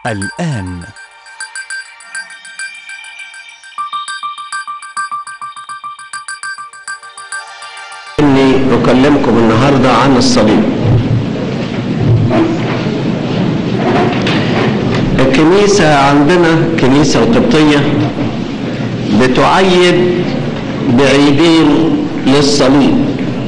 الآن إني أكلمكم النهاردة عن الصليب الكنيسة عندنا كنيسة قبطية بتعيد بعيدين للصليب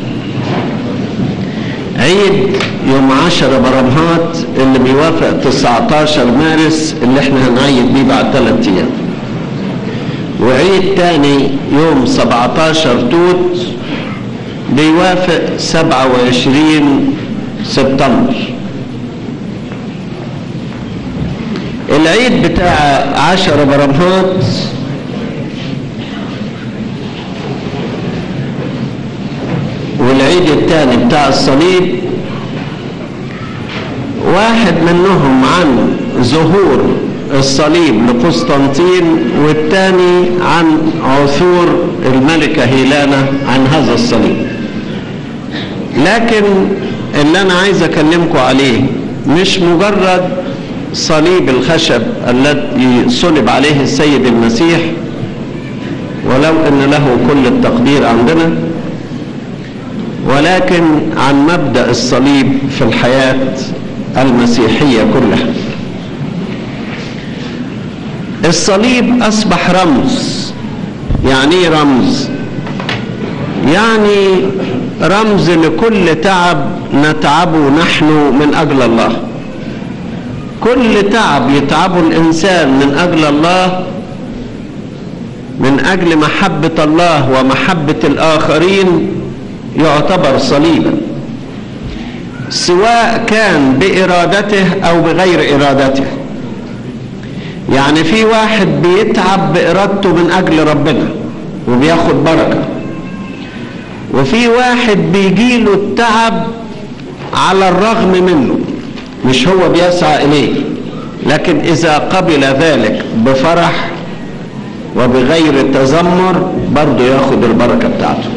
عيد يوم عشرة برمهات اللي بيوافق 19 مارس اللي احنا هنعيد بيه بعد ثلاث ايام وعيد تاني يوم 17 توت بيوافق 27 سبتمبر العيد بتاع عشرة برمهات والعيد الثاني بتاع الصليب واحد منهم عن ظهور الصليب لقسطنطين والثاني عن عثور الملكة هيلانا عن هذا الصليب لكن اللي أنا عايز أكلمكم عليه مش مجرد صليب الخشب الذي صلب عليه السيد المسيح ولو أن له كل التقدير عندنا ولكن عن مبدأ الصليب في الحياة المسيحية كلها الصليب أصبح رمز يعني ايه رمز يعني رمز لكل تعب نتعبه نحن من أجل الله كل تعب يتعبه الإنسان من أجل الله من أجل محبة الله ومحبة الآخرين يعتبر صليبا سواء كان بإرادته أو بغير إرادته يعني في واحد بيتعب بإرادته من أجل ربنا وبياخد بركة وفي واحد بيجيله التعب على الرغم منه مش هو بيسعى إليه لكن إذا قبل ذلك بفرح وبغير تذمر برضه ياخد البركة بتاعته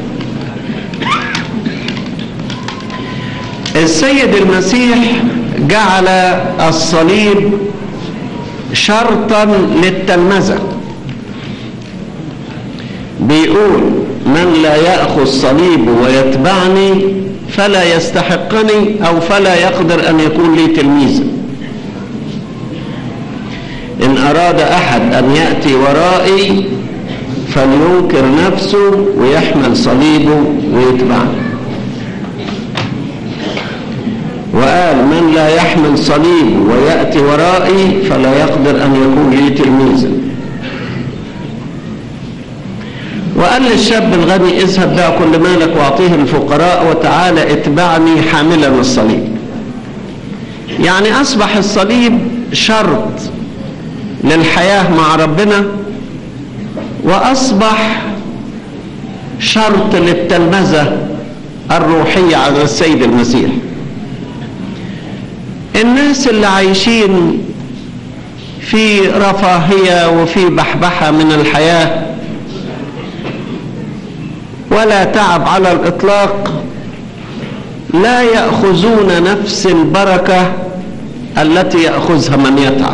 السيد المسيح جعل الصليب شرطا للتلمذة بيقول من لا يأخذ صليب ويتبعني فلا يستحقني أو فلا يقدر أن يكون لي تلميذا إن أراد أحد أن يأتي ورائي فلينكر نفسه ويحمل صليبه ويتبعني وقال من لا يحمل صليب ويأتي ورائي فلا يقدر أن يكون لي تلميذا وقال للشاب الغني اذهب بيع كل مالك واعطيه الفقراء وتعالى اتبعني حاملا الصليب يعني أصبح الصليب شرط للحياة مع ربنا وأصبح شرط للتلمذة الروحية على السيد المسيح الناس اللي عايشين في رفاهية وفي بحبحة من الحياة ولا تعب على الإطلاق لا يأخذون نفس البركة التي يأخذها من يتعب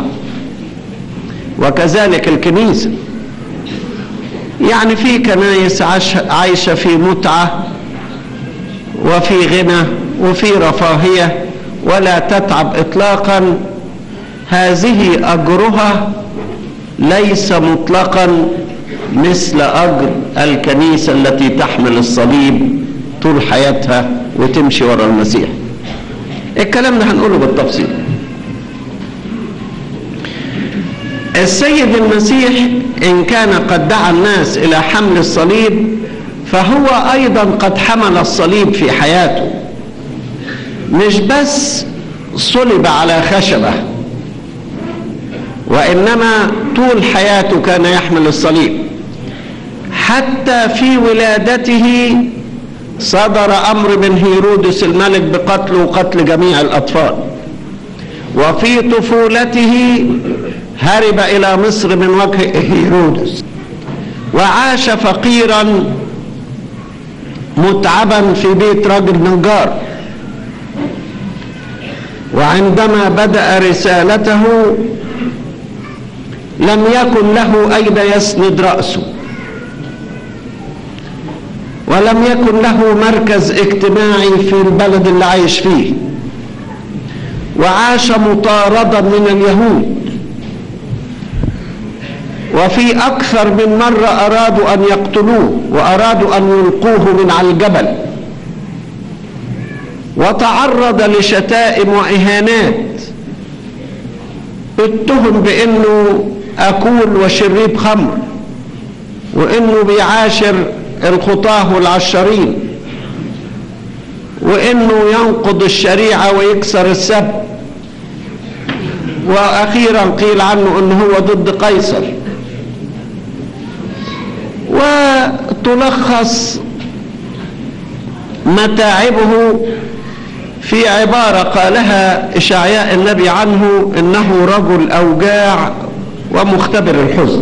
وكذلك الكنيسة يعني في كنايس عايشة في متعة وفي غنى وفي رفاهيه ولا تتعب اطلاقا هذه اجرها ليس مطلقا مثل اجر الكنيسه التي تحمل الصليب طول حياتها وتمشي ورا المسيح الكلام ده هنقوله بالتفصيل السيد المسيح ان كان قد دعا الناس الى حمل الصليب فهو ايضا قد حمل الصليب في حياته مش بس صلب على خشبة وإنما طول حياته كان يحمل الصليب حتى في ولادته صدر أمر من هيرودس الملك بقتله وقتل جميع الأطفال وفي طفولته هرب إلى مصر من وجه هيرودس وعاش فقيرا متعبا في بيت رجل نجار وعندما بدأ رسالته لم يكن له أين يسند رأسه ولم يكن له مركز اجتماعي في البلد اللي عايش فيه وعاش مطاردا من اليهود وفي أكثر من مرة أرادوا أن يقتلوه وأرادوا أن يلقوه من على الجبل وتعرض لشتائم وإهانات اتهم بأنه أكول وشريب خمر وأنه بيعاشر الخطاه والعشرين وأنه ينقض الشريعة ويكسر السبت وأخيرا قيل عنه أنه هو ضد قيصر وتلخص متاعبه في عبارة قالها إشعياء النبي عنه إنه رجل أوجاع ومختبر الحزن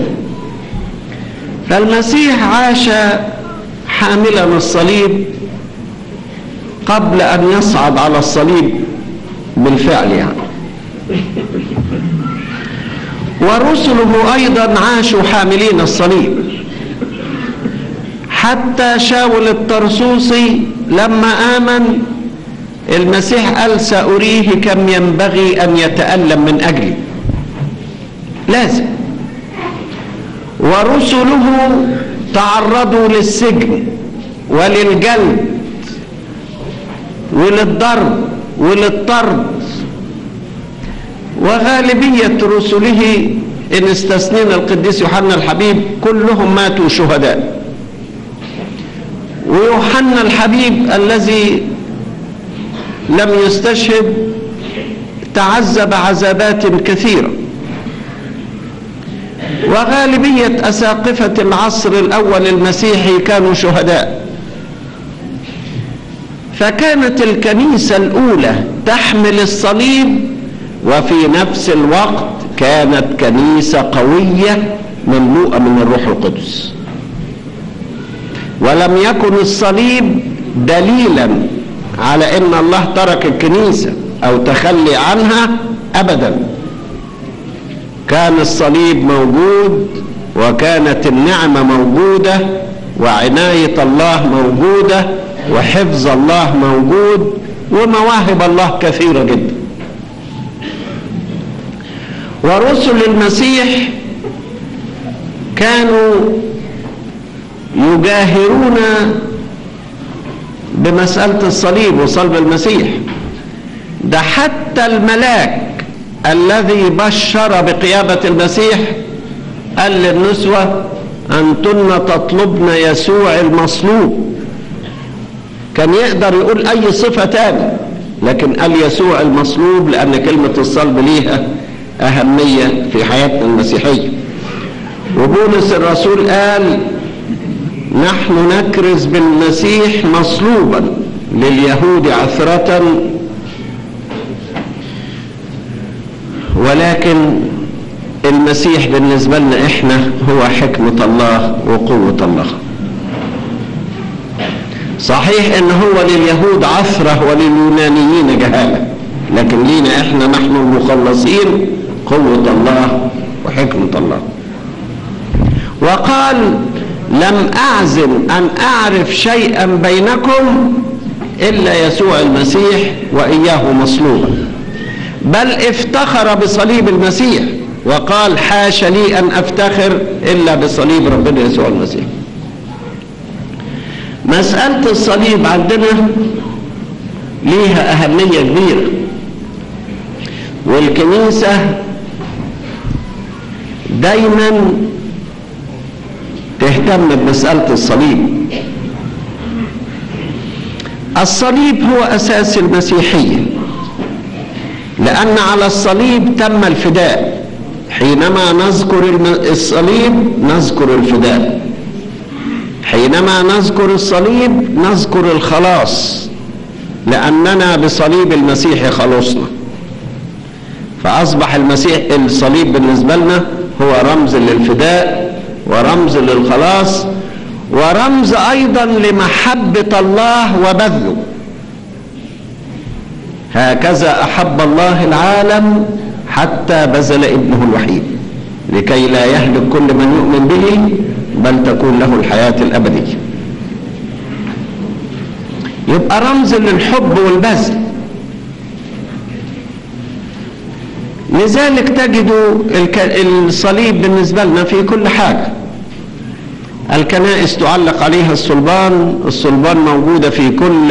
فالمسيح عاش حاملا الصليب قبل أن يصعد على الصليب بالفعل يعني ورسله أيضا عاشوا حاملين الصليب حتى شاول الطرسوسي لما آمن المسيح قال سأريه كم ينبغي أن يتألم من أجلي لازم ورسله تعرضوا للسجن وللجلد وللضرب وللطرد وغالبية رسله إن استثنينا القديس يوحنا الحبيب كلهم ماتوا شهداء ويوحنا الحبيب الذي لم يستشهد تعذب عذابات كثيرة وغالبية أساقفة العصر الأول المسيحي كانوا شهداء فكانت الكنيسة الأولى تحمل الصليب وفي نفس الوقت كانت كنيسة قوية مملوءة من الروح القدس ولم يكن الصليب دليلا على ان الله ترك الكنيسة او تخلي عنها ابدا كان الصليب موجود وكانت النعمة موجودة وعناية الله موجودة وحفظ الله موجود ومواهب الله كثيرة جدا ورسل المسيح كانوا يجاهرون بمسألة الصليب وصلب المسيح ده حتى الملاك الذي بشر بقيامة المسيح قال للنسوة أنتن تطلبن يسوع المصلوب كان يقدر يقول أي صفة تاني لكن قال يسوع المصلوب لأن كلمة الصلب ليها أهمية في حياتنا المسيحية وبولس الرسول قال نحن نكرز بالمسيح مصلوبا لليهود عثرة ولكن المسيح بالنسبة لنا احنا هو حكمة الله وقوة الله صحيح ان هو لليهود عثرة ولليونانيين جهالة لكن لينا احنا نحن المخلصين قوة الله وحكمة الله وقال لم أعزم أن أعرف شيئا بينكم إلا يسوع المسيح وإياه مصلوبا بل افتخر بصليب المسيح وقال حاش لي أن أفتخر إلا بصليب ربنا يسوع المسيح مسألة الصليب عندنا ليها أهمية كبيرة والكنيسة دايما تهتم بمسألة الصليب الصليب هو أساس المسيحية لأن على الصليب تم الفداء حينما نذكر الصليب نذكر الفداء حينما نذكر الصليب نذكر الخلاص لأننا بصليب المسيح خلصنا فأصبح المسيح الصليب بالنسبة لنا هو رمز للفداء ورمز للخلاص ورمز أيضا لمحبة الله وبذله هكذا أحب الله العالم حتى بذل ابنه الوحيد لكي لا يهلك كل من يؤمن به بل تكون له الحياة الأبدية يبقى رمز للحب والبذل لذلك تجدوا الصليب بالنسبة لنا في كل حاجة الكنائس تعلق عليها الصلبان الصلبان موجودة في كل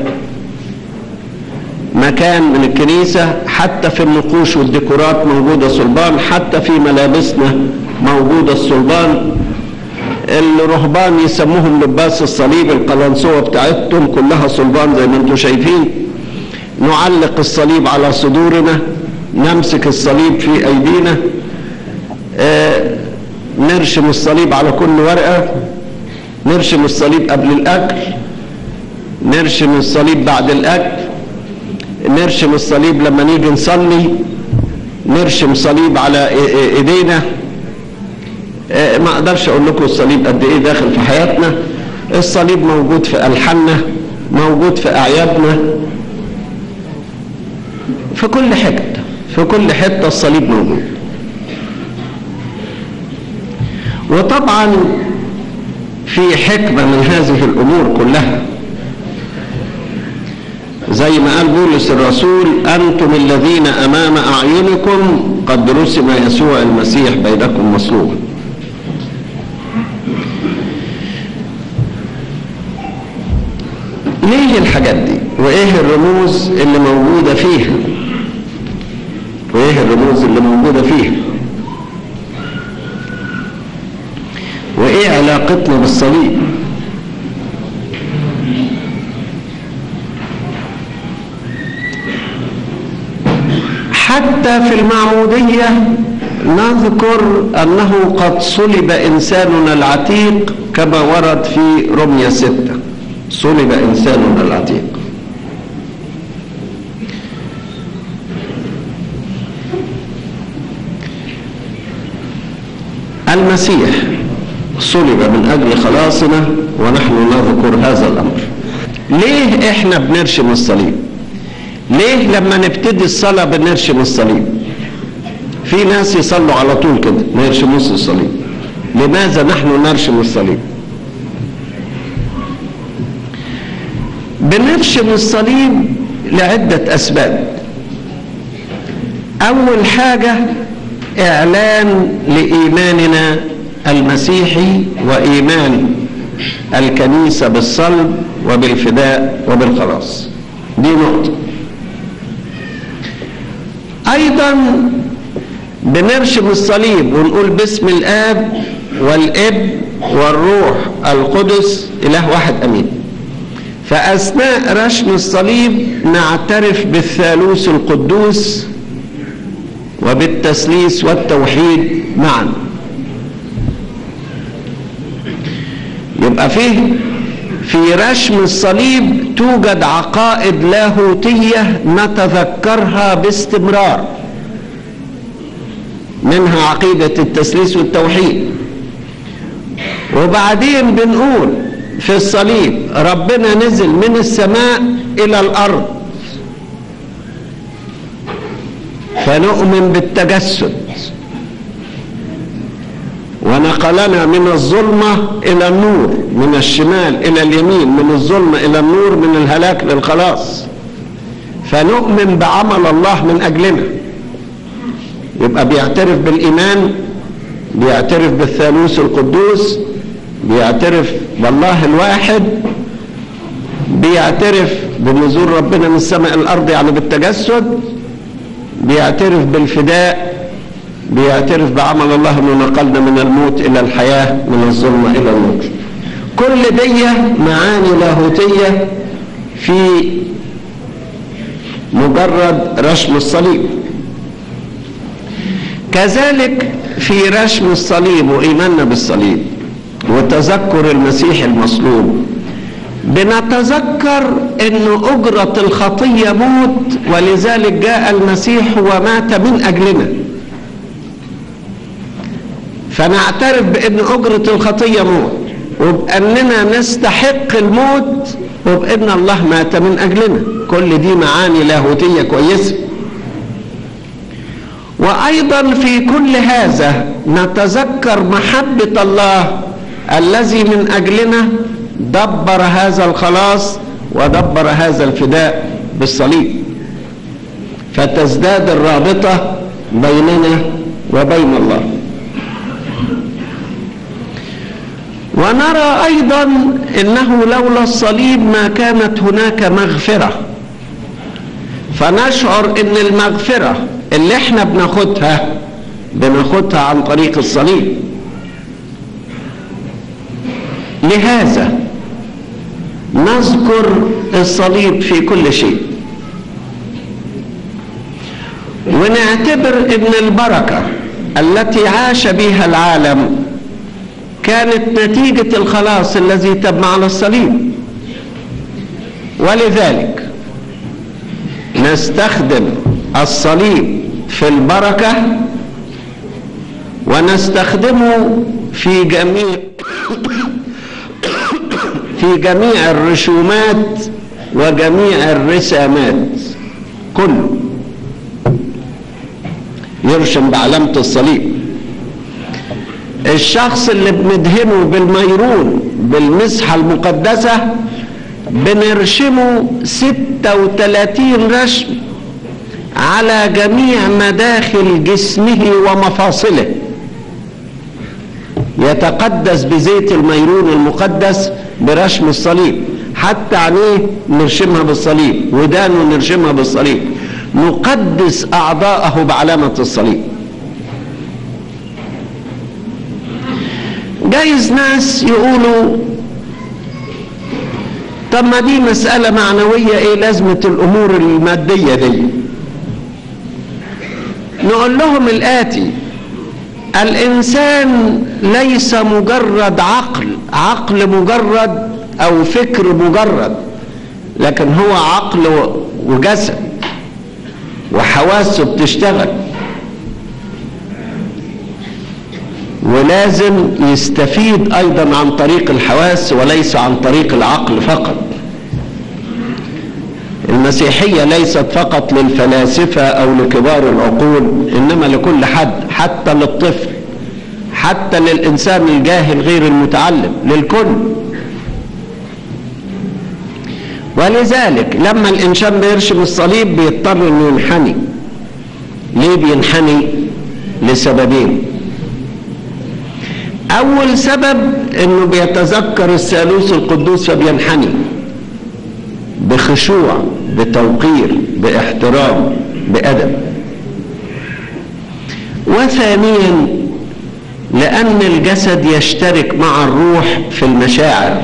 مكان من الكنيسة حتى في النقوش والديكورات موجودة صلبان حتى في ملابسنا موجودة الصلبان الرهبان يسموهم لباس الصليب القلنسوة بتاعتهم كلها صلبان زي ما انتم شايفين نعلق الصليب على صدورنا نمسك الصليب في ايدينا آه نرشم الصليب على كل ورقة نرشم الصليب قبل الاكل نرشم الصليب بعد الاكل نرشم الصليب لما نيجي نصلي نرشم صليب على ايدينا ما اقدرش اقول لكم الصليب قد ايه داخل في حياتنا الصليب موجود في الحاننا موجود في اعيادنا في كل حته في كل حته الصليب موجود وطبعا في حكمه من هذه الامور كلها زي ما قال بولس الرسول انتم الذين امام اعينكم قد رسم يسوع المسيح بينكم مصلوبا ليه الحاجات دي وايه الرموز اللي موجودة فيها وايه الرموز اللي موجودة فيها وايه علاقتنا بالصليب حتى في المعمودية نذكر أنه قد صلب إنساننا العتيق كما ورد في رمية ستة صلب إنساننا العتيق المسيح صلب من أجل خلاصنا ونحن نذكر هذا الأمر ليه إحنا بنرشم الصليب ليه لما نبتدي الصلاة بنرشم الصليب في ناس يصلوا على طول كده ما يرشموش الصليب لماذا نحن نرشم الصليب بنرشم الصليب لعدة أسباب أول حاجة إعلان لإيماننا المسيحي وإيمان الكنيسة بالصلب وبالفداء وبالخلاص دي نقطة أيضا بنرشم الصليب ونقول باسم الآب والابن والروح القدس إله واحد أمين فأثناء رشم الصليب نعترف بالثالوث القدوس وبالتثليث والتوحيد معا يبقى فيه في رشم الصليب توجد عقائد لاهوتية نتذكرها باستمرار منها عقيدة التثليث والتوحيد وبعدين بنقول في الصليب ربنا نزل من السماء إلى الأرض فنؤمن بالتجسد ونقلنا من الظلمة إلى النور من الشمال إلى اليمين من الظلمة إلى النور من الهلاك للخلاص فنؤمن بعمل الله من أجلنا يبقى بيعترف بالإيمان بيعترف بالثالوث القدوس بيعترف بالله الواحد بيعترف بنزول ربنا من السماء الأرض يعني بالتجسد بيعترف بالفداء بيعترف بعمل الله انه نقلنا من الموت الى الحياه من الظلمه الى النور كل دي معاني لاهوتيه في مجرد رشم الصليب كذلك في رشم الصليب وايماننا بالصليب وتذكر المسيح المصلوب بنتذكر ان اجرة الخطية موت ولذلك جاء المسيح ومات من اجلنا فنعترف بان اجرة الخطية موت وباننا نستحق الموت وبان الله مات من اجلنا كل دي معاني لاهوتية كويسة وايضا في كل هذا نتذكر محبه الله الذي من اجلنا دبر هذا الخلاص ودبر هذا الفداء بالصليب فتزداد الرابطه بيننا وبين الله ونرى ايضا انه لولا الصليب ما كانت هناك مغفره فنشعر ان المغفره اللي احنا بناخدها بناخدها عن طريق الصليب لهذا نذكر الصليب في كل شيء ونعتبر ان البركه التي عاش بها العالم كانت نتيجه الخلاص الذي تم على الصليب ولذلك نستخدم الصليب في البركه ونستخدمه في جميع في جميع الرسومات وجميع الرسامات كله يرسم بعلامة الصليب الشخص اللي بندهنه بالميرون بالمسحة المقدسة بنرسمه 36 رسم على جميع مداخل جسمه ومفاصله يتقدس بزيت الميرون المقدس برسم الصليب حتى عينيه نرشمها بالصليب ودانه نرشمها بالصليب نقدس اعضاءه بعلامه الصليب جايز ناس يقولوا طب ما دي مسألة معنوية ايه لازمة الامور المادية دي نقول لهم الاتي الانسان ليس مجرد عقل عقل مجرد او فكر مجرد لكن هو عقل وجسد وحواسه بتشتغل ولازم يستفيد ايضا عن طريق الحواس وليس عن طريق العقل فقط المسيحيه ليست فقط للفلاسفه او لكبار العقول انما لكل حد حتى للطفل حتى للانسان الجاهل غير المتعلم للكل ولذلك لما الانسان بيرسم الصليب بيضطر انه ينحني ليه بينحني لسببين اول سبب انه بيتذكر الثالوث القدوس فبينحني بخشوع بتوقير باحترام بادب وثانيا لان الجسد يشترك مع الروح في المشاعر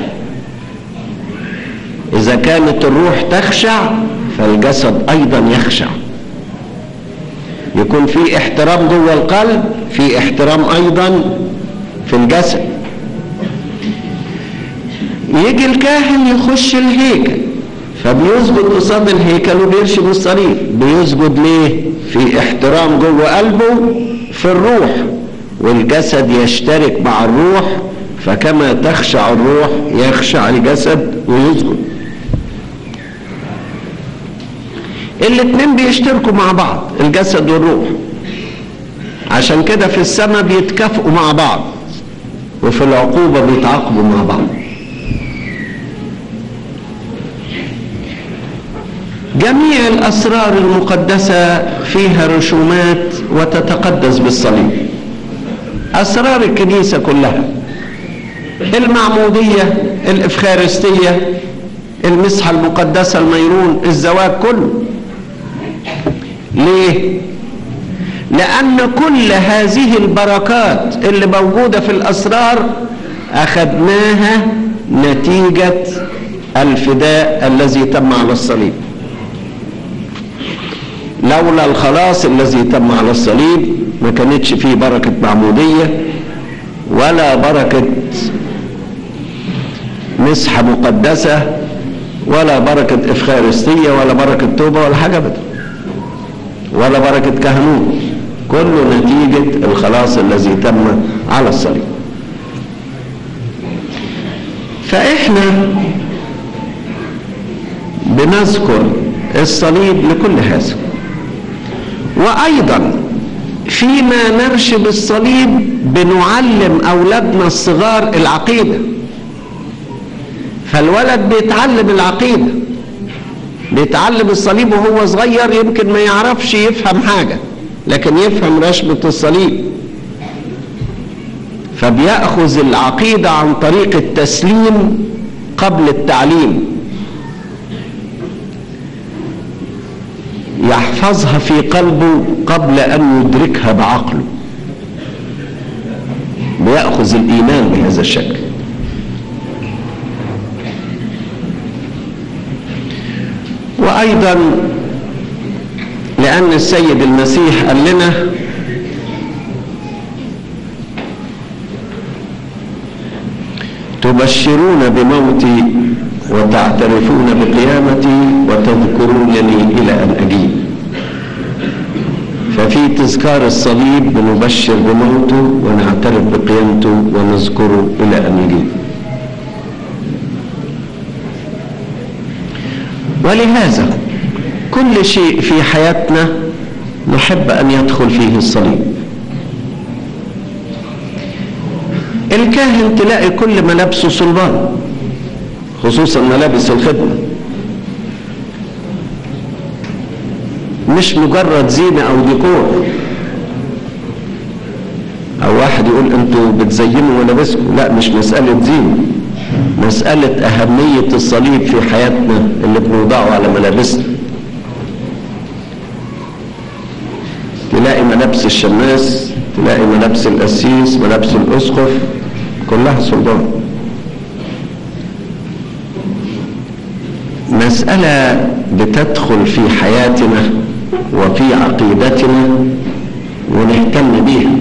اذا كانت الروح تخشع فالجسد ايضا يخشع يكون في احترام جوه القلب في احترام ايضا في الجسد يجي الكاهن يخش الهيكل فبيسجد قصاد الهيكل وبيرشم الصليب بيسجد ليه في احترام جوه قلبه في الروح والجسد يشترك مع الروح فكما تخشع الروح يخشع الجسد ويسجد الاتنين بيشتركوا مع بعض الجسد والروح عشان كده في السماء بيتكافئوا مع بعض وفي العقوبة بيتعاقبوا مع بعض جميع الأسرار المقدسة فيها رسومات وتتقدس بالصليب أسرار الكنيسة كلها المعمودية الإفخارستية المسحة المقدسة الميرون الزواج كله ليه لأن كل هذه البركات اللي موجودة في الأسرار أخذناها نتيجة الفداء الذي تم على الصليب لولا الخلاص الذي تم على الصليب ما كانتش فيه بركة معمودية ولا بركة مسحة مقدسة ولا بركة إفخارستية ولا بركة توبة ولا حاجة أبدا ولا بركة كهنوت كله نتيجة الخلاص الذي تم على الصليب فإحنا بنذكر الصليب لكل هذا وأيضا فيما نرشم الصليب بنعلم أولادنا الصغار العقيدة فالولد بيتعلم العقيدة بيتعلم الصليب وهو صغير يمكن ما يعرفش يفهم حاجة لكن يفهم رشمة الصليب فبيأخذ العقيدة عن طريق التسليم قبل التعليم يحفظها في قلبه قبل أن يدركها بعقله بيأخذ الإيمان بهذا الشكل وأيضا لأن السيد المسيح قال لنا تبشرون بموتي وتعترفون بقيامتي وتذكرونني إلى أن أجيب ففي تذكار الصليب بنبشر بموته ونعترف بقيامته ونذكره إلى أن يجيب ولهذا كل شيء في حياتنا نحب أن يدخل فيه الصليب الكاهن تلاقي كل ملابسه صلبان خصوصا ملابس الخدمة مش مجرد زينة أو ديكور أو واحد يقول أنتوا بتزينوا ملابسكم لا مش مسألة زينة مسألة أهمية الصليب في حياتنا اللي بنوضعه على ملابسنا تلاقي ملابس الشماس تلاقي ملابس القسيس ملابس الأسقف كلها صلبان مسألة بتدخل في حياتنا وفي عقيدتنا ونهتم بيها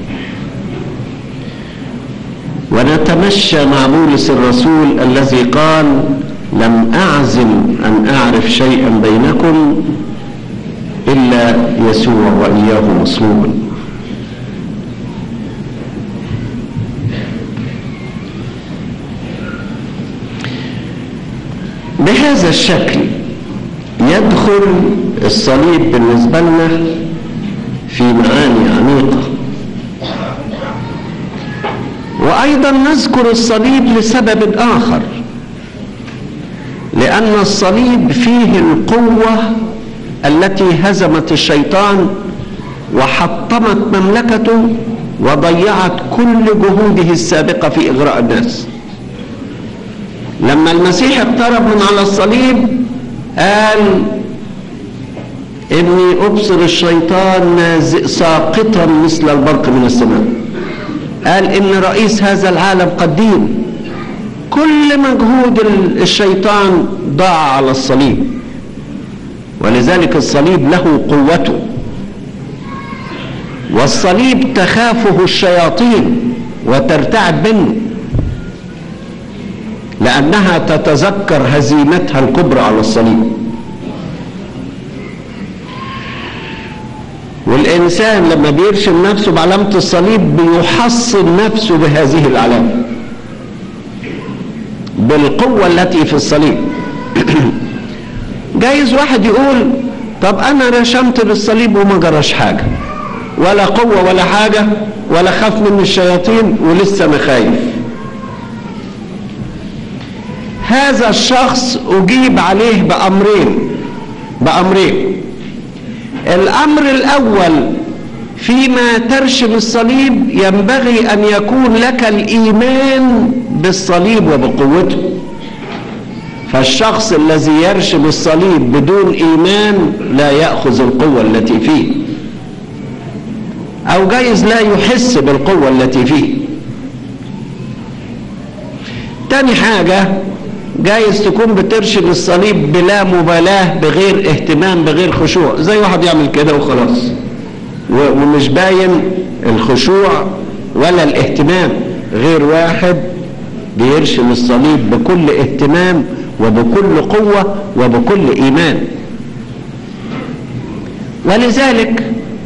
ونتمشى مع بولس الرسول الذي قال لم أعزم أن أعرف شيئا بينكم إلا يسوع وإياه مصلوبا بهذا الشكل يدخل الصليب بالنسبة لنا في معاني عميقة وأيضا نذكر الصليب لسبب آخر لأن الصليب فيه القوة التي هزمت الشيطان وحطمت مملكته وضيعت كل جهوده السابقة في إغراء الناس لما المسيح اقترب من على الصليب قال إني أبصر الشيطان ساقطا مثل البرق من السماء قال إن رئيس هذا العالم قديم كل مجهود الشيطان ضاع على الصليب ولذلك الصليب له قوته والصليب تخافه الشياطين وترتعب منه لأنها تتذكر هزيمتها الكبرى على الصليب والإنسان لما بيرشم نفسه بعلامة الصليب بيحصن نفسه بهذه العلامة بالقوة التي في الصليب جايز واحد يقول طب أنا رشمت بالصليب وما جراش حاجة ولا قوة ولا حاجة ولا خاف من الشياطين ولسه أنا خايف هذا الشخص أجيب عليه بأمرين بأمرين الأمر الأول فيما ترشم الصليب ينبغي أن يكون لك الإيمان بالصليب وبقوته فالشخص الذي يرشم الصليب بدون إيمان لا يأخذ القوة التي فيه أو جايز لا يحس بالقوة التي فيه تاني حاجة جايز تكون بترشم الصليب بلا مبالاة بغير اهتمام بغير خشوع زي واحد يعمل كده وخلاص ومش باين الخشوع ولا الاهتمام غير واحد بيرشم الصليب بكل اهتمام وبكل قوة وبكل إيمان ولذلك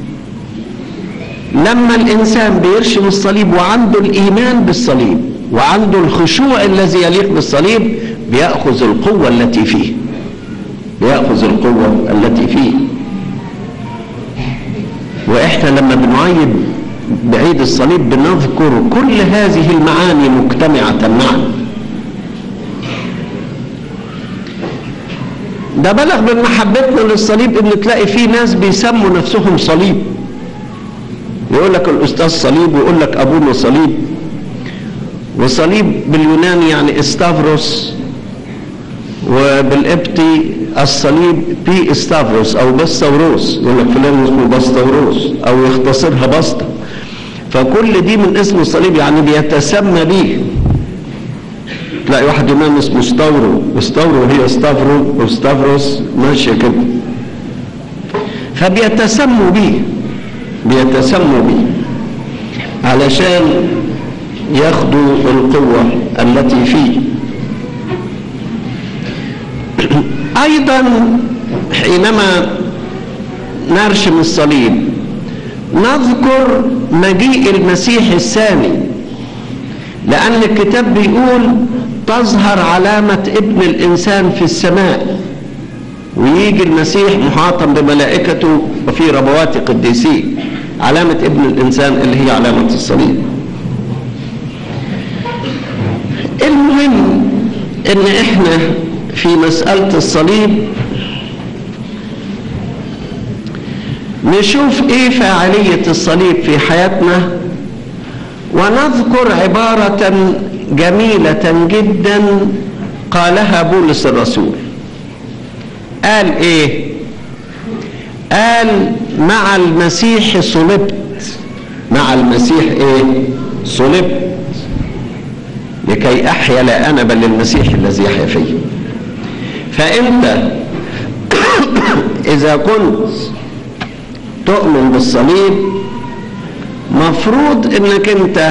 لما الإنسان بيرشم الصليب وعنده الإيمان بالصليب وعنده الخشوع الذي يليق بالصليب بيأخذ القوة التي فيه بيأخذ القوة التي فيه واحنا لما بنعيد بعيد الصليب بنذكر كل هذه المعاني مجتمعة معا ده بلغ من محبتنا للصليب ان تلاقي في ناس بيسموا نفسهم صليب يقول لك الاستاذ صليب ويقول لك ابونا صليب وصليب باليوناني يعني استافروس وبالقبطي الصليب بي استافروس او بستوروس يقول لك فلان اسمه بستوروس او يختصرها بسطة فكل دي من اسم الصليب يعني بيتسمى به تلاقي واحد يوناني اسمه ستاورو وستاورو هي ستافرو وستافروس ماشيه كده فبيتسموا به بيتسموا به علشان ياخدوا القوة التي فيه أيضا حينما نرشم الصليب نذكر مجيء المسيح الثاني لأن الكتاب بيقول تظهر علامة ابن الإنسان في السماء ويجي المسيح محاطا بملائكته وفي ربوات قديسيه علامة ابن الإنسان اللي هي علامة الصليب المهم ان احنا في مسألة الصليب نشوف ايه فاعلية الصليب في حياتنا ونذكر عبارة جميلة جدا قالها بولس الرسول قال ايه قال مع المسيح صلبت مع المسيح ايه صلبت لكي احيا لا انا بل المسيح الذي يحيا فيه فانت اذا كنت تؤمن بالصليب مفروض انك انت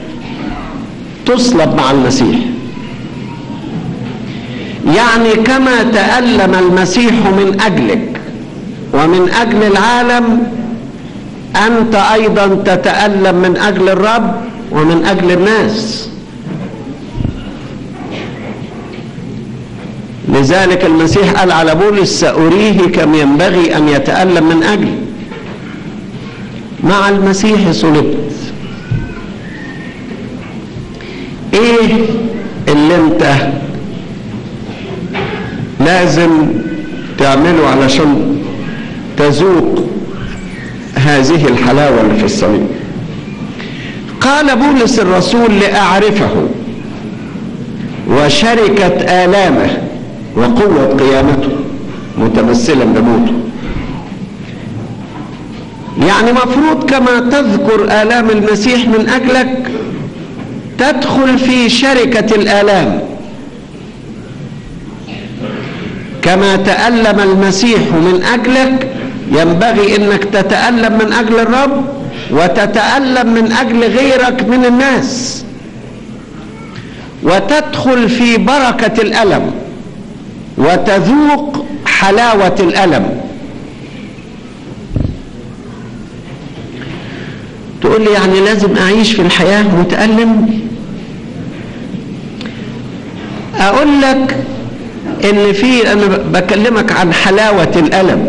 تصلب مع المسيح يعني كما تألم المسيح من أجلك ومن أجل العالم أنت أيضا تتألم من أجل الرب ومن أجل الناس لذلك المسيح قال على بولس سأريه كم ينبغي أن يتألم من أجلي مع المسيح صلبت ايه اللي انت لازم تعمله علشان تذوق هذه الحلاوة اللي في الصليب قال بولس الرسول لأعرفه وشركة آلامه وقوة قيامته متمثلا بموته يعني مفروض كما تذكر آلام المسيح من أجلك تدخل في شركة الآلام كما تألم المسيح من أجلك ينبغي أنك تتألم من أجل الرب وتتألم من أجل غيرك من الناس وتدخل في بركة الألم وتذوق حلاوة الألم تقول لي يعني لازم أعيش في الحياة متألم أقول لك إن في أنا بكلمك عن حلاوة الألم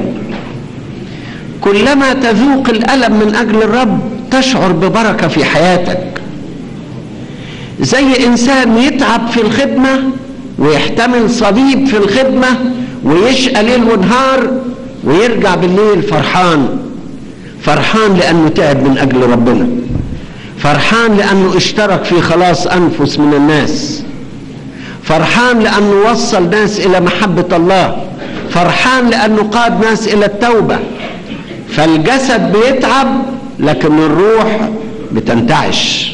كلما تذوق الألم من أجل الرب تشعر ببركة في حياتك زي إنسان يتعب في الخدمة ويحتمل صليب في الخدمة ويشقى ليل ونهار ويرجع بالليل فرحان فرحان لأنه تعب من أجل ربنا فرحان لأنه اشترك في خلاص أنفس من الناس فرحان لأنه وصل ناس إلى محبة الله فرحان لأنه قاد ناس إلى التوبة فالجسد بيتعب لكن الروح بتنتعش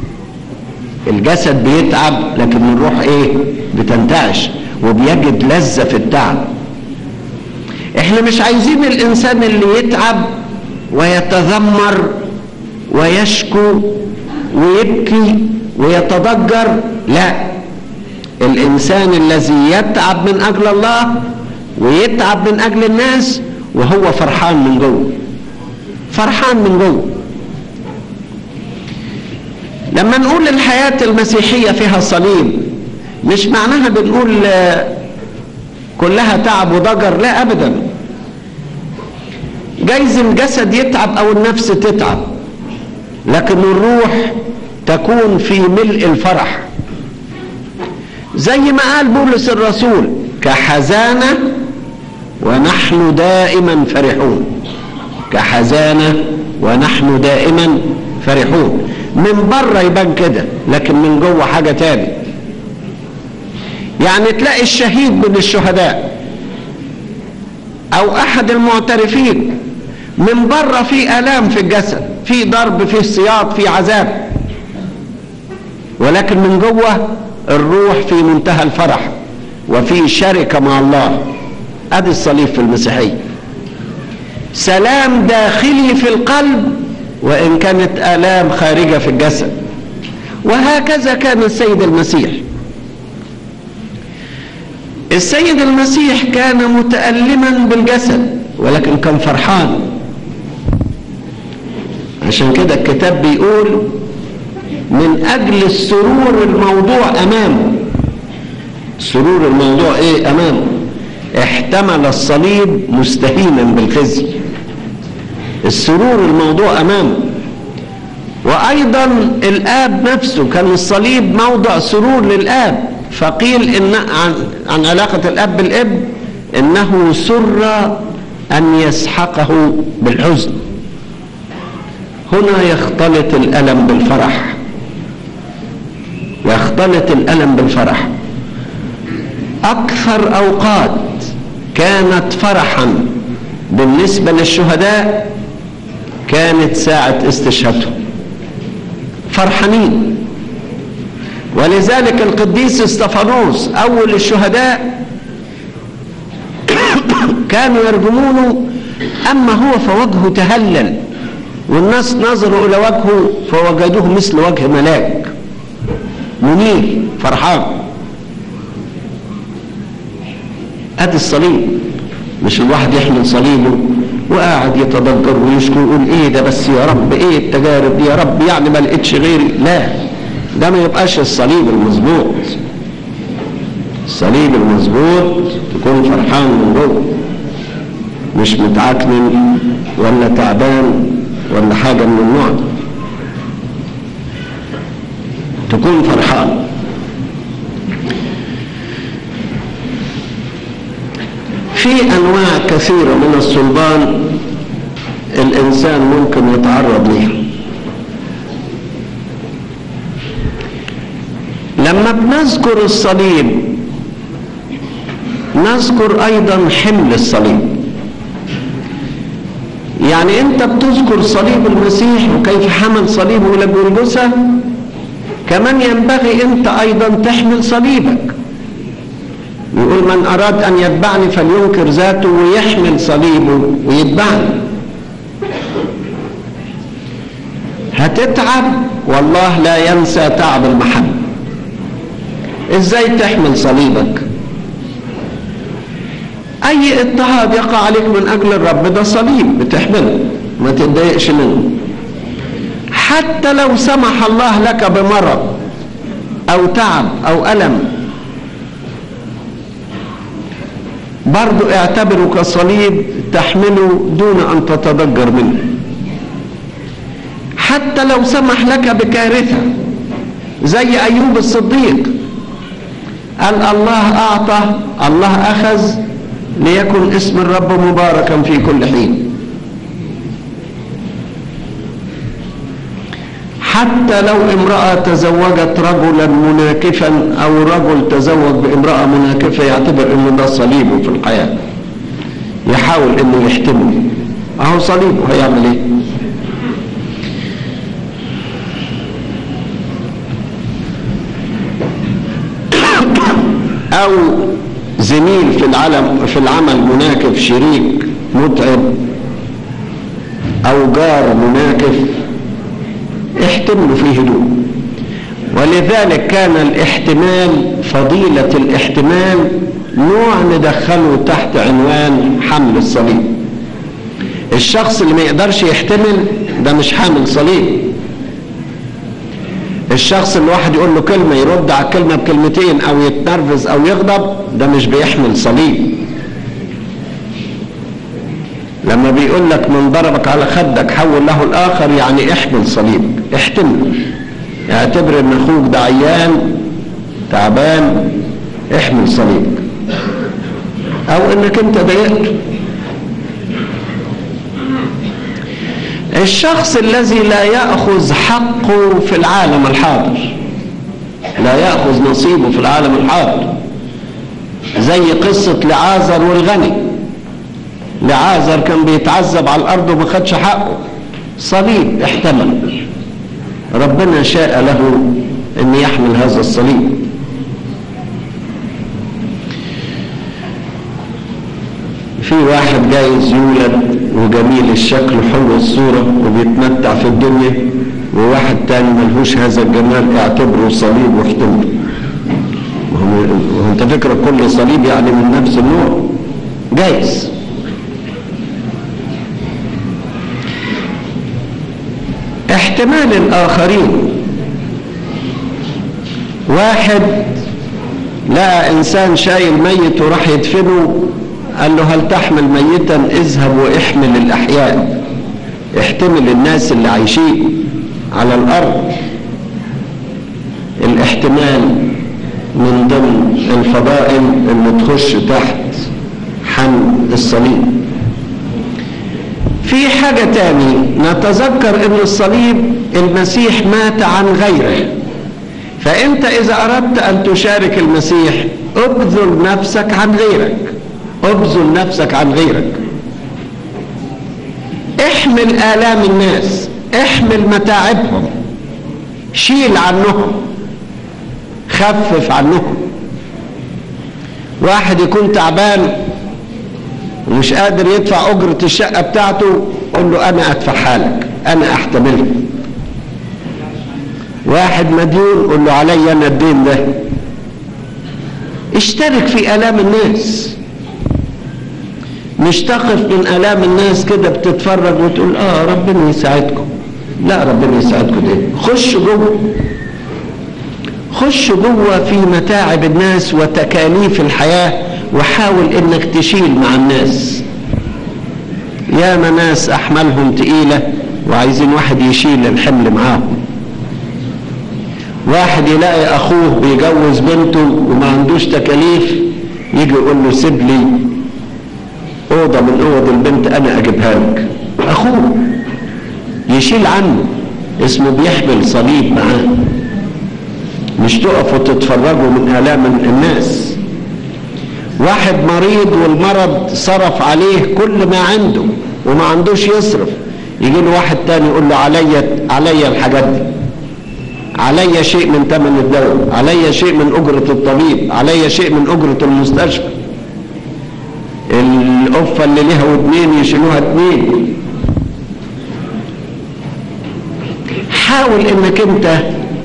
الجسد بيتعب لكن الروح ايه بتنتعش وبيجد لذة في التعب احنا مش عايزين الانسان اللي يتعب ويتذمر ويشكو ويبكي ويتضجر لا الانسان الذي يتعب من اجل الله ويتعب من اجل الناس وهو فرحان من جوه فرحان من جوه لما نقول الحياة المسيحية فيها صليب مش معناها بنقول كلها تعب وضجر لا أبدا جايز الجسد يتعب او النفس تتعب لكن الروح تكون في ملء الفرح زي ما قال بولس الرسول كحزانة ونحن دائما فرحون كحزانة ونحن دائما فرحون من بره يبان كده لكن من جوه حاجة تاني يعني تلاقي الشهيد من الشهداء او احد المعترفين من بره في الام في الجسد في ضرب في سياط في عذاب ولكن من جوه الروح في منتهى الفرح وفي شركه مع الله ادي الصليب في المسيحيه سلام داخلي في القلب وان كانت الام خارجه في الجسد وهكذا كان السيد المسيح السيد المسيح كان متألما بالجسد ولكن كان فرحان عشان كده الكتاب بيقول من أجل السرور الموضوع أمامه سرور الموضوع إيه أمامه احتمل الصليب مستهينا بالخزي السرور الموضوع أمامه وأيضا الآب نفسه كان الصليب موضع سرور للآب فقيل إن عن, عن علاقة الأب بالابن إنه سر أن يسحقه بالحزن هنا يختلط الألم بالفرح يختلط الألم بالفرح أكثر أوقات كانت فرحا بالنسبة للشهداء كانت ساعة استشهادهم فرحانين ولذلك القديس استفانوس أول الشهداء كانوا يرجمونه أما هو فوجهه تهلل والناس نظروا إلى وجهه فوجدوه مثل وجه ملاك منير فرحان ادي الصليب مش الواحد يحمل صليبه وقاعد يتضجر ويشكو ويقول ايه ده بس يا رب ايه التجارب دي يا رب يعني ما لقيتش غيري لا ده ما يبقاش الصليب المظبوط الصليب المظبوط تكون فرحان من جوه مش متعكنن ولا تعبان ولا حاجه من النوع ده تكون فرحان في انواع كثيره من الصلبان الانسان ممكن يتعرض ليها لما بنذكر الصليب نذكر ايضا حمل الصليب يعني انت بتذكر صليب المسيح وكيف حمل صليبه الى جلجثه كمان ينبغي انت ايضا تحمل صليبك يقول من اراد ان يتبعني فلينكر ذاته ويحمل صليبه ويتبعني هتتعب والله لا ينسى تعب المحبه ازاي تحمل صليبك اي اضطهاد يقع عليك من اجل الرب ده صليب بتحمله ما تتضايقش منه حتى لو سمح الله لك بمرض او تعب او الم برضو اعتبره كصليب تحمله دون ان تتضجر منه حتى لو سمح لك بكارثه زي ايوب الصديق قال الله اعطى الله اخذ ليكن اسم الرب مباركا في كل حين حتى لو امرأة تزوجت رجلا مناكفا أو رجل تزوج بامرأة مناكفة يعتبر أنه ده صليبه في الحياة يحاول أنه يحتمل أهو صليبه هيعمل إيه؟ أو زميل في العالم في العمل مناكف شريك متعب أو جار مناكف احتملوا في هدوء ولذلك كان الاحتمال فضيلة الاحتمال نوع ندخله تحت عنوان حمل الصليب الشخص اللي ما يقدرش يحتمل ده مش حامل صليب الشخص اللي واحد يقول له كلمة يرد على الكلمة بكلمتين او يتنرفز او يغضب ده مش بيحمل صليب لما بيقول لك من ضربك على خدك حول له الاخر يعني احمل صليب احتمل اعتبر ان اخوك ده عيان تعبان احمل صليب او انك انت ضايقته الشخص الذي لا ياخذ حقه في العالم الحاضر لا ياخذ نصيبه في العالم الحاضر زي قصه لعازر والغني لعازر كان بيتعذب على الارض وما خدش حقه صليب احتمل ربنا شاء له ان يحمل هذا الصليب في واحد جايز يولد وجميل الشكل وحلو الصورة وبيتمتع في الدنيا وواحد تاني ملهوش هذا الجمال اعتبره صليب واحتمله وانت فكرة كل صليب يعني من نفس النوع جايز احتمال الآخرين واحد لقى إنسان شايل ميت وراح يدفنه قال له هل تحمل ميتا اذهب واحمل الأحياء احتمل الناس اللي عايشين على الأرض الاحتمال من ضمن الفضائل اللي تخش تحت حمل الصليب في حاجة تاني نتذكر ان الصليب المسيح مات عن غيره فانت اذا اردت ان تشارك المسيح ابذل نفسك عن غيرك ابذل نفسك عن غيرك احمل الام الناس احمل متاعبهم شيل عنهم خفف عنهم واحد يكون تعبان ومش قادر يدفع أجرة الشقة بتاعته قول له أنا أدفعها لك أنا أحتملها واحد مديون قول له علي أنا الدين ده اشترك في آلام الناس مش تقف من آلام الناس كده بتتفرج وتقول آه ربنا يساعدكم لا ربنا يساعدكم ليه خش جوه خش جوه في متاعب الناس وتكاليف الحياه وحاول انك تشيل مع الناس ياما ناس احمالهم تقيله وعايزين واحد يشيل الحمل معاهم واحد يلاقي اخوه بيجوز بنته وما عندوش تكاليف يجي يقول له سيب لي اوضه من اوض البنت انا اجيبها لك اخوه يشيل عنه اسمه بيحمل صليب معاه مش تقفوا تتفرجوا من الام الناس واحد مريض والمرض صرف عليه كل ما عنده وما عندوش يصرف يجي له واحد تاني يقول له عليا عليا الحاجات دي عليا شيء من ثمن الدواء عليا شيء من أجرة الطبيب عليا شيء من أجرة المستشفى القفة اللي ليها ودنين يشيلوها اتنين حاول انك انت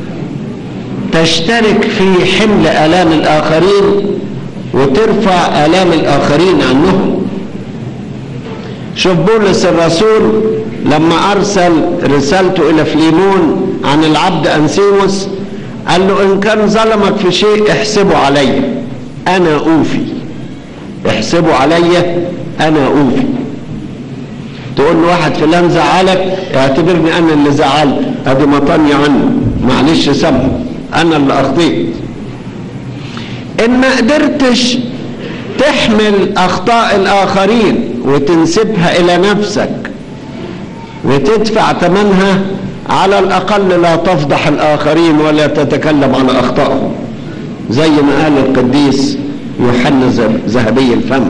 تشترك في حمل آلام الآخرين وترفع آلام الآخرين عنهم شوف بولس الرسول لما أرسل رسالته إلى فليمون عن العبد أنسيموس قال له إن كان ظلمك في شيء احسبه علي أنا أوفي احسبه علي أنا أوفي تقول له واحد فلان زعلك اعتبرني أنا اللي زعلت أدي مطني عنه معلش سامحه أنا اللي أخطيت ان ما قدرتش تحمل اخطاء الاخرين وتنسبها الى نفسك وتدفع ثمنها على الاقل لا تفضح الاخرين ولا تتكلم عن اخطائهم زي ما قال القديس يوحنا ذهبي الفم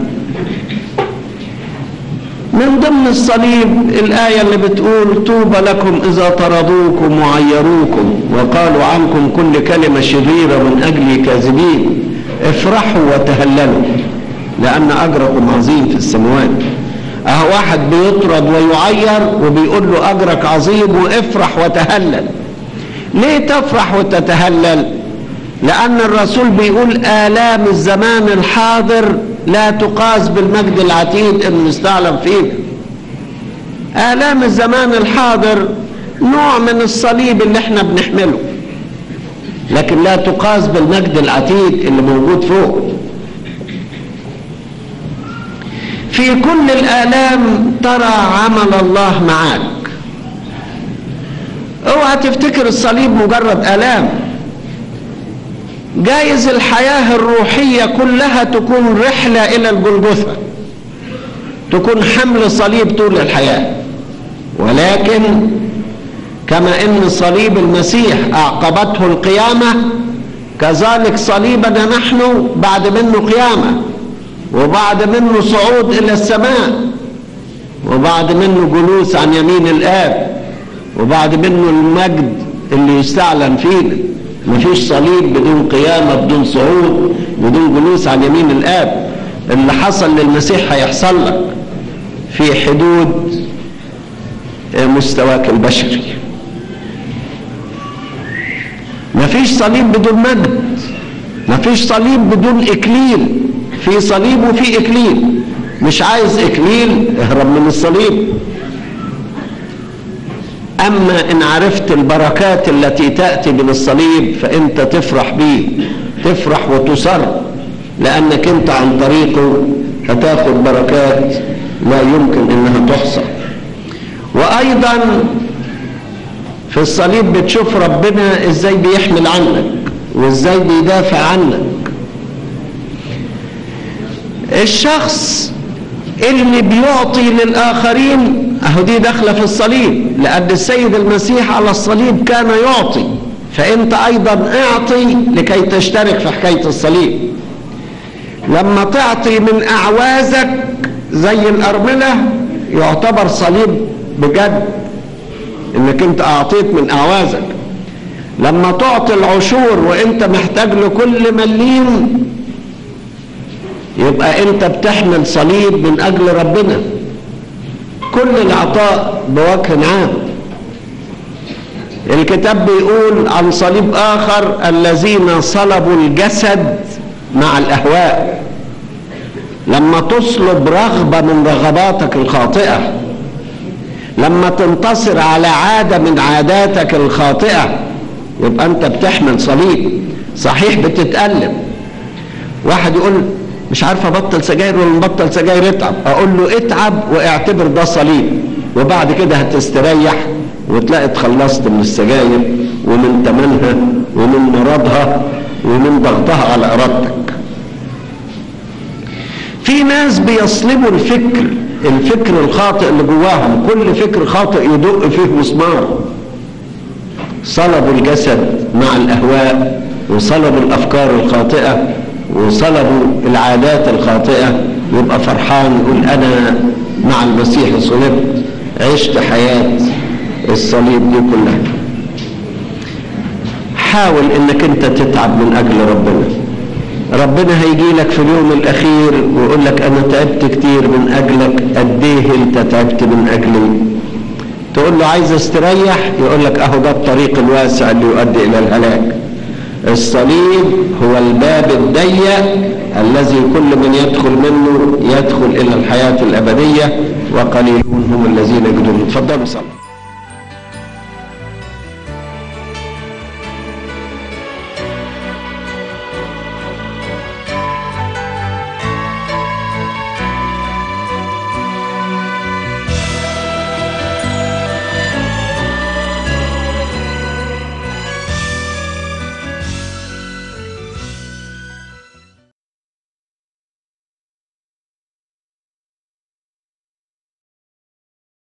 من ضمن الصليب الآية اللي بتقول طوبى لكم إذا طردوكم وعيروكم وقالوا عنكم كل كلمة شريرة من أجل كاذبين افرحوا وتهللوا لأن أجركم عظيم في السماوات أهو واحد بيطرد ويعير وبيقول له أجرك عظيم وافرح وتهلل ليه تفرح وتتهلل لأن الرسول بيقول آلام الزمان الحاضر لا تقاس بالمجد العتيد انه يستعلم فينا آلام الزمان الحاضر نوع من الصليب اللي احنا بنحمله لكن لا تقاس بالمجد العتيد اللي موجود فوق في كل الآلام ترى عمل الله معك اوعى تفتكر الصليب مجرد آلام جايز الحياة الروحية كلها تكون رحلة إلى الجلجثة تكون حمل صليب طول الحياة ولكن كما ان صليب المسيح اعقبته القيامه كذلك صليبنا نحن بعد منه قيامه وبعد منه صعود الى السماء وبعد منه جلوس عن يمين الاب وبعد منه المجد اللي يستعلن فينا مفيش صليب بدون قيامه بدون صعود بدون جلوس عن يمين الاب اللي حصل للمسيح هيحصل لك في حدود مستواك البشري مفيش صليب بدون مجد مفيش صليب بدون اكليل في صليب وفي اكليل مش عايز اكليل اهرب من الصليب اما ان عرفت البركات التي تاتي من الصليب فانت تفرح بيه تفرح وتصر لانك انت عن طريقه هتاخد بركات لا يمكن انها تحصى وايضا في الصليب بتشوف ربنا ازاي بيحمل عنك وازاي بيدافع عنك الشخص اللي بيعطي للاخرين اهو دي داخله في الصليب لان السيد المسيح على الصليب كان يعطي فانت ايضا اعطي لكي تشترك في حكايه الصليب لما تعطي من اعوازك زي الارمله يعتبر صليب بجد انك انت اعطيت من اعوازك لما تعطي العشور وانت محتاج لكل مليم يبقى انت بتحمل صليب من اجل ربنا كل العطاء بوجه عام الكتاب بيقول عن صليب اخر الذين صلبوا الجسد مع الاهواء لما تصلب رغبه من رغباتك الخاطئه لما تنتصر على عاده من عاداتك الخاطئه يبقى انت بتحمل صليب صحيح بتتألم واحد يقول مش عارف ابطل سجاير ولا نبطل سجاير اتعب اقول له اتعب واعتبر ده صليب وبعد كده هتستريح وتلاقي اتخلصت من السجاير ومن تمنها ومن مرضها ومن ضغطها على ارادتك في ناس بيصلبوا الفكر الفكر الخاطئ اللي جواهم كل فكر خاطئ يدق فيه مسمار صلبوا الجسد مع الاهواء وصلبوا الافكار الخاطئه وصلبوا العادات الخاطئه يبقى فرحان يقول انا مع المسيح صلبت عشت حياه الصليب دي كلها حاول انك انت تتعب من اجل ربنا ربنا هيجي لك في اليوم الاخير ويقول لك انا تعبت كتير من اجلك قد ايه انت تعبت من اجلي تقول له عايز استريح يقول لك اهو ده الطريق الواسع اللي يؤدي الى الهلاك الصليب هو الباب الضيق الذي كل من يدخل منه يدخل الى الحياه الابديه وقليلون هم الذين يجدون تفضلوا صلوا